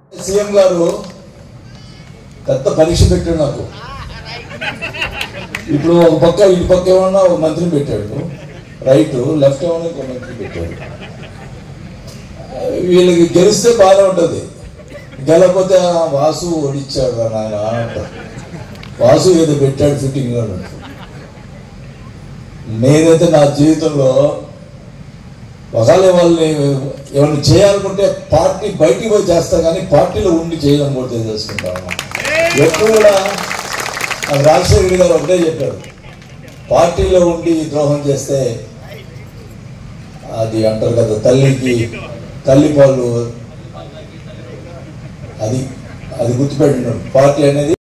CM గారు పెద్ద పరీక్ష పెట్టాడు నాకు ఇప్పుడు ఒక పక్క ఇటు పక్క ఏమన్నా ఒక మంత్రిని పెట్టాడు రైట్ లెఫ్ట్ ఏమన్నా ఒక మంత్రి పెట్టాడు వీళ్ళకి గెలిస్తే బాగానే ఉంటుంది గెలకపోతే "ఆ, వాసు ఓడిచ్చాడు రా నాయన అంటారు వాసు ఏదో పెట్టాడు ఫిట్టింగ్ అన్నట్టు నేనైతే నా జీవితంలో ఒకవేళ వాళ్ళని ఏమైనా చేయాలనుకుంటే పార్టీ బయటికి పోయి చేస్తా కానీ పార్టీలో ఉండి చేయడం కూడా తెలుసుకుంటాను ఎప్పుడు కూడా నాకు రాజశేఖర రెడ్డి గారు ఒకటే చెప్పారు పార్టీలో ఉండి ద్రోహం చేస్తే అది అంటారు కదా తల్లికి తల్లి పాలు అది అది గుర్తుపెట్టినాడు పార్టీ అనేది